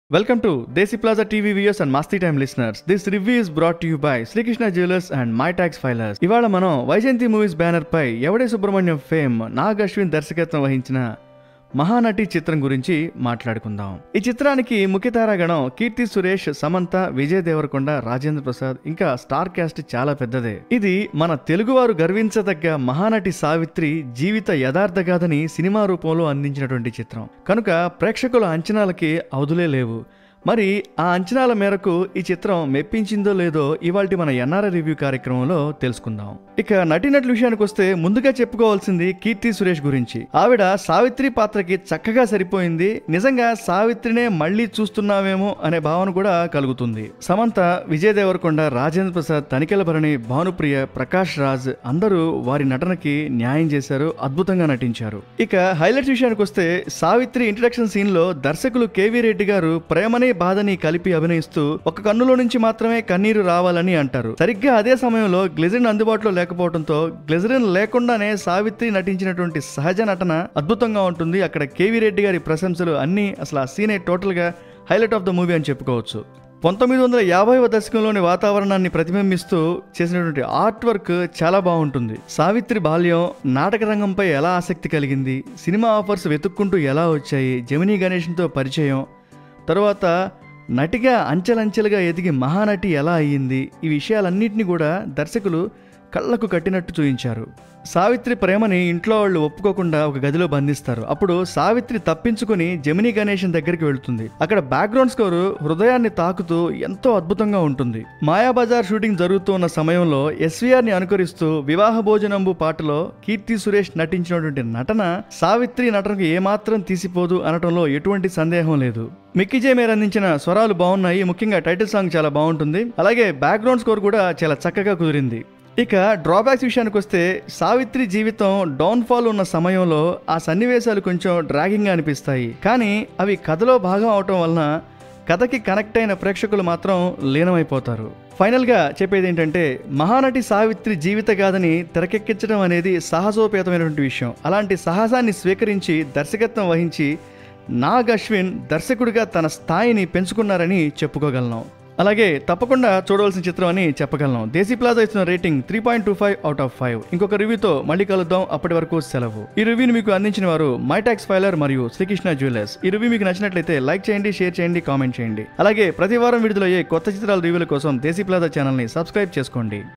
Welcome to Desi Plaza TV viewers and Masti Time listeners. This review is brought to you by Sri Krishna jewellers and my tax filers ఇవాళ మనం Vyjayanthi movies banner పై ఎవడే Subrahmanyam fame Nag Ashwin దర్శకత్వం వహించిన మహానటి చిత్రం గురించి మాట్లాడుకుందాం ఈ చిత్రానికి ముఖ్య తారాగణం కీర్తి సురేష్ సమంత విజయ్ దేవరకొండ రాజేంద్ర ప్రసాద్ ఇంకా స్టార్ క్యాస్ట్ చాలా పెద్దదే ఇది మన తెలుగువారు గర్వించదగ్గ మహానటి సావిత్రి జీవిత యథార్థ గాథని సినిమా రూపంలో అందించినటువంటి చిత్రం కనుక ప్రేక్షకుల అంచనాలకి అవధులే లేవు మరి ఆ అంచనాల మేరకు ఈ చిత్రం మెప్పించిందో లేదో ఇవాల్టి మన ఎన్ఆర్ఐ రివ్యూ కార్యక్రమంలో తెలుసుకుందాం ఇక నటినట్ల విషయానికి వస్తే ముందుగా చెప్పుకోవాల్సింది కీర్తి సురేష్ గురించి ఆవిడ సావిత్రి పాత్రకి చక్కగా సరిపోయింది నిజంగా సావిత్రినే మళ్ళీ చూస్తున్నామేమో అనే భావన కూడా కలుగుతుంది సమంత విజయ్ దేవరకొండ రాజేంద్ర ప్రసాద్ తనికెల భరణి భానుప్రియ ప్రకాష్ రాజ్ అందరూ వారి నటనకి న్యాయం చేశారు అద్భుతంగా నటించారు ఇక హైలైట్స్ విషయానికి వస్తే సావిత్రి ఇంట్రడక్షన్ సీన్ లో దర్శకులు కేవీ రెడ్డి గారు ప్రేమని బాధని కలిపి అభినయిస్తూ ఒక కన్నులో నుంచి మాత్రమే కన్నీరు రావాలని అంటారు సరిగ్గా అదే సమయంలో గ్లిజరిన్ అందుబాటులో లేకపోవడంతో గ్లిజరిన్ లేకుండానే సావిత్రి నటించినటువంటి సహజ నటన అద్భుతంగా ఉంటుంది అక్కడ కేవీ రెడ్డి గారి ప్రశంసలు అన్ని అసలు ఆ సీనే టోటల్ గా హైలైట్ ఆఫ్ ద మూవీ అని చెప్పుకోవచ్చు పంతొమ్మిది వందల యాభైవ దశకంలోని వాతావరణాన్ని ప్రతిబింబిస్తూ చేసినటువంటి ఆర్ట్ వర్క్ చాలా బాగుంటుంది సావిత్రి బాల్యం నాటక రంగంపై ఎలా ఆసక్తి కలిగింది సినిమా ఆఫర్స్ వెతుక్కుంటూ ఎలా వచ్చాయి జమినీ గణేష్తో పరిచయం తరువాత నటిగా అంచెలంచెలుగా ఎదిగి మహానటి ఎలా అయ్యింది ఈ విషయాలన్నింటినీ కూడా దర్శకులు కళ్ళకు కట్టినట్టు చూయించారు సావిత్రి ప్రేమని ఇంట్లో వాళ్ళు ఒప్పుకోకుండా ఒక గదిలో బంధిస్తారు అప్పుడు సావిత్రి తప్పించుకుని జమినీ గణేషన్ దగ్గరికి వెళ్తుంది అక్కడ బ్యాక్గ్రౌండ్ స్కోర్ హృదయాన్ని తాకుతూ ఎంతో అద్భుతంగా ఉంటుంది మాయాబజార్ షూటింగ్ జరుగుతూ ఉన్న సమయంలో ఎస్వీఆర్ ని అనుకరిస్తూ వివాహ భోజనంబు పాటలో కీర్తి సురేష్ నటించినటువంటి నటన సావిత్రి నటనకు ఏమాత్రం తీసిపోదు అనటంలో ఎటువంటి సందేహం లేదు మిక్కీజే మేర అందించిన స్వరాలు బాగున్నాయి ముఖ్యంగా టైటిల్ సాంగ్ చాలా బాగుంటుంది అలాగే బ్యాక్గ్రౌండ్ స్కోర్ కూడా చాలా చక్కగా కుదిరింది ఇక డ్రాబ్యాక్స్ విషయానికి వస్తే సావిత్రి జీవితం డౌన్ఫాల్ ఉన్న సమయంలో ఆ సన్నివేశాలు కొంచెం డ్రాగింగ్గా అనిపిస్తాయి కానీ అవి కథలో భాగం అవటం వలన కథకి కనెక్ట్ అయిన ప్రేక్షకులు మాత్రం లీనమైపోతారు ఫైనల్గా చెప్పేది ఏంటంటే మహానటి సావిత్రి జీవిత గాథని తెరకెక్కించడం అనేది సాహసోపేతమైనటువంటి విషయం అలాంటి సాహసాన్ని స్వీకరించి దర్శకత్వం వహించి నాగ్ అశ్విన్ దర్శకుడిగా తన స్థాయిని పెంచుకున్నారని చెప్పుకోగలను అలాగే తప్పకుండా చూడవలసిన చిత్రం అని చెప్పగలను దేశీ ప్లాజా ఇస్తున్న rating three point two five out of five ఇంకొక రివ్యూతో మళ్ళీ కలుద్దాం అప్పటి వరకు సెలవు ఈ రివ్యూని మీకు అందించిన వారు మైటాక్స్ ఫైలర్ మరియు శ్రీకృష్ణ జ్యువెలర్స్ ఈ రివ్యూ మీకు నచ్చినట్లయితే లైక్ చేయండి షేర్ చేయండి కామెంట్ చేయండి అలాగే ప్రతి వారం విడుదలయ్యే కొత్త చిత్రాల రివ్యూల కోసం దేశీ ప్లాజా ఛానల్ని సబ్స్క్రైబ్ చేసుకోండి